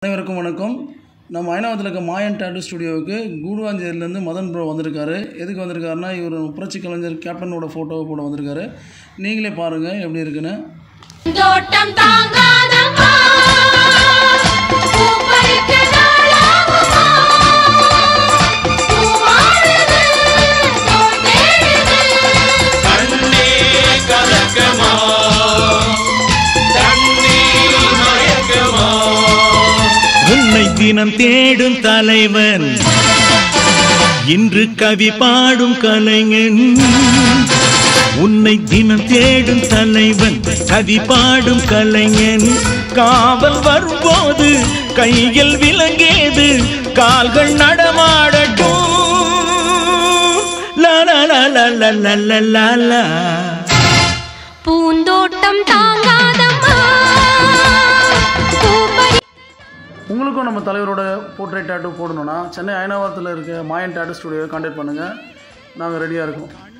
அனைவருக்கும் வணக்கம் நம்ம ஐநாவத்தில் இருக்க மாயன் டாட்டூ ஸ்டுடியோவுக்கு கூடுவாஞ்சேரியிலேருந்து மதன் ப்ரோ வந்திருக்காரு எதுக்கு வந்திருக்காருன்னா இவர் புரட்சி கலைஞர் கேப்டனோட ஃபோட்டோவை போட வந்திருக்காரு நீங்களே பாருங்கள் எப்படி இருக்குன்னு தோட்டம் தாங்காதம்மா பூப்பறிக்க நாளாகுமா பூவாடுது தோள் தேடுது கண்ணே கலக்கமா தண்ணே மயக்கமா உன்னை தினம் தேடும் தலைவன் இன்று கவி பாடும் கலைஞன் உன்னை தினம் தேடும் தலைவன் கவி பாடும் கலைஞன் காவல் வரும்போது கையில் விலங்கேது கால்கள் நடமாடட்டும் லா லா லா லா லா லா லா லா லா பூந்தோட்டம் தாங்காதம்மா பூப்பறி உங்களுக்கும் நம்ம தலைவரோட போர்ட்ரேட் டாட்டூ போடணும்னா சென்னை அயனாவரத்தில் இருக்க மாயன் டாட்டூ ஸ்டுடியோவை கான்டாக்ட் பண்ணுங்கள் நாங்கள் ரெடியாக இருக்கோம்